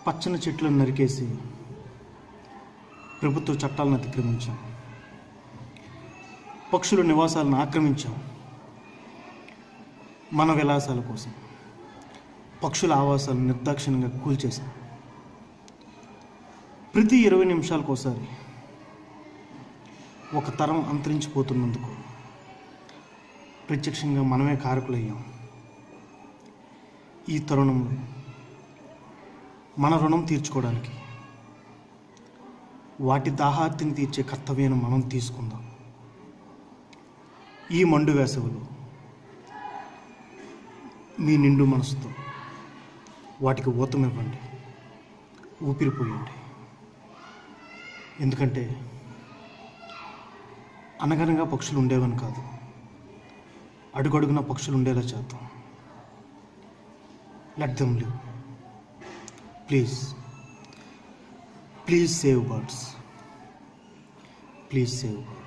పచ్చని చెట్లను నరికేసి ప్రభుత్వ చట్టాలను అతిక్రమించాం పక్షుల నివాసాలను ఆక్రమించాం మన విలాసాల కోసం పక్షుల ఆవాసాలను నిర్దాక్షిణ్యంగా కూల్చేశాం ప్రతి ఇరవై నిమిషాలకోసారి ఒక తరం అంతరించిపోతున్నందుకు ప్రత్యక్షంగా మనమే కారకులయ్యాం ఈ తరుణంలో మన రుణం తీర్చుకోవడానికి వాటి దాహార్తిని తీర్చే కర్తవ్యాన్ని మనం తీసుకుందాం ఈ మండు వేసవిలో మీ నిండు మనసుతో వాటికి ఊతమివ్వండి ఊపిరిపోయండి ఎందుకంటే అనగనగా పక్షులు ఉండేవని కాదు అడుగడుగున పక్షులు ఉండేలా చేద్దాం let them live please please save birds please save birds